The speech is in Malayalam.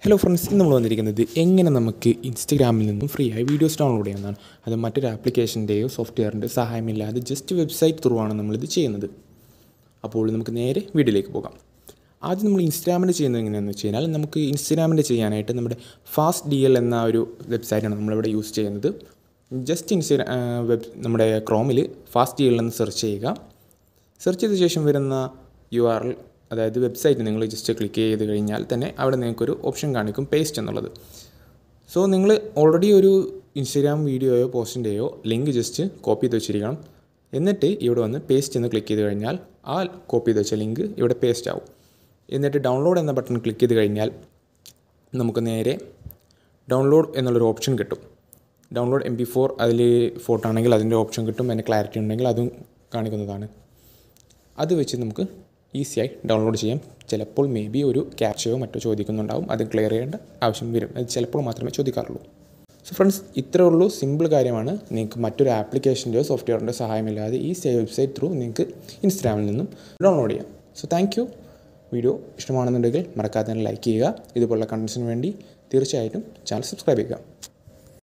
ഹലോ ഫ്രണ്ട്സ് ഇന്ന് നമ്മൾ വന്നിരിക്കുന്നത് എങ്ങനെ നമുക്ക് ഇൻസ്റ്റഗ്രാമിൽ നിന്നും ഫ്രീ ആയി വീഡിയോസ് ഡൗൺലോഡ് ചെയ്യാമെന്നാണ് അത് മറ്റൊരു ആപ്ലിക്കേഷൻ്റെയോ സോഫ്റ്റ്വെയറിൻ്റെ സഹായമില്ലാതെ ജസ്റ്റ് വെബ്സൈറ്റ് ത്രൂ ആണ് നമ്മളിത് ചെയ്യുന്നത് അപ്പോൾ നമുക്ക് നേരെ വീഡിയോയിലേക്ക് പോകാം ആദ്യം നമ്മൾ ഇൻസ്റ്റാഗ്രാമിൻ്റെ ചെയ്യുന്നത് എങ്ങനെയാണെന്ന് വെച്ച് കഴിഞ്ഞാൽ നമുക്ക് ഇൻസ്റ്റാഗ്രാമിൻ്റെ ചെയ്യാനായിട്ട് നമ്മുടെ ഫാസ്റ്റ് ഡി എൽ എന്ന ഒരു വെബ്സൈറ്റാണ് നമ്മളിവിടെ യൂസ് ചെയ്യുന്നത് ജസ്റ്റ് ഇൻസ്റ്റാ വെബ് നമ്മുടെ ക്രോമിൽ ഫാസ്റ്റ് ഡി എൽ എന്ന് സെർച്ച് ചെയ്യുക സെർച്ച് ചെയ്ത ശേഷം വരുന്ന യു ആർ എൽ അതായത് വെബ്സൈറ്റ് നിങ്ങൾ ജസ്റ്റ് ക്ലിക്ക് ചെയ്ത് കഴിഞ്ഞാൽ തന്നെ അവിടെ നിങ്ങൾക്കൊരു ഓപ്ഷൻ കാണിക്കും പേസ്റ്റ് എന്നുള്ളത് സോ നിങ്ങൾ ഓൾറെഡി ഒരു ഇൻസ്റ്റാഗ്രാം വീഡിയോയോ പോസ്റ്റിൻ്റെയോ ലിങ്ക് ജസ്റ്റ് കോപ്പി ചെയ്ത് വെച്ചിരിക്കണം എന്നിട്ട് ഇവിടെ വന്ന് പേസ്റ്റ് എന്ന് ക്ലിക്ക് ചെയ്ത് കഴിഞ്ഞാൽ ആ കോപ്പി ചെയ്ത് വെച്ച ലിങ്ക് ഇവിടെ പേസ്റ്റ് ആവും എന്നിട്ട് ഡൗൺലോഡ് എന്ന ബട്ടൺ ക്ലിക്ക് ചെയ്ത് കഴിഞ്ഞാൽ നമുക്ക് നേരെ ഡൗൺലോഡ് എന്നുള്ളൊരു ഓപ്ഷൻ കിട്ടും ഡൗൺലോഡ് എം പി ഫോർ അതിൽ ഫോട്ടോ ആണെങ്കിൽ അതിൻ്റെ ഓപ്ഷൻ കിട്ടും അതിൻ്റെ ക്ലാരിറ്റി ഉണ്ടെങ്കിൽ അതും കാണിക്കുന്നതാണ് അത് വെച്ച് നമുക്ക് ഈസിയായി ഡൗൺലോഡ് ചെയ്യാം ചിലപ്പോൾ മേ ബി ഒരു ക്യാപ്ചയോ മറ്റോ ചോദിക്കുന്നുണ്ടാവും അത് ക്ലിയർ ചെയ്യേണ്ട ആവശ്യം വരും അത് ചിലപ്പോൾ മാത്രമേ ചോദിക്കാറുള്ളൂ സോ ഫ്രണ്ട്സ് ഇത്രേ ഉള്ളൂ സിമ്പിൾ കാര്യമാണ് നിങ്ങൾക്ക് മറ്റൊരു ആപ്ലിക്കേഷൻ്റെയോ സോഫ്റ്റ്വെയറിൻ്റെ സഹായമില്ലാതെ ഈ സേവ് വെബ്സൈറ്റ് ത്രൂ നിങ്ങൾക്ക് ഇൻസ്റ്റാഗ്രാമിൽ നിന്നും ഡൗൺലോഡ് ചെയ്യാം സോ താങ്ക് യു വീഡിയോ ഇഷ്ടമാണെന്നുണ്ടെങ്കിൽ മറക്കാതെ തന്നെ ലൈക്ക് ചെയ്യുക ഇതുപോലുള്ള കണ്ടൻസിന് വേണ്ടി തീർച്ചയായിട്ടും ചാനൽ സബ്സ്ക്രൈബ് ചെയ്യുക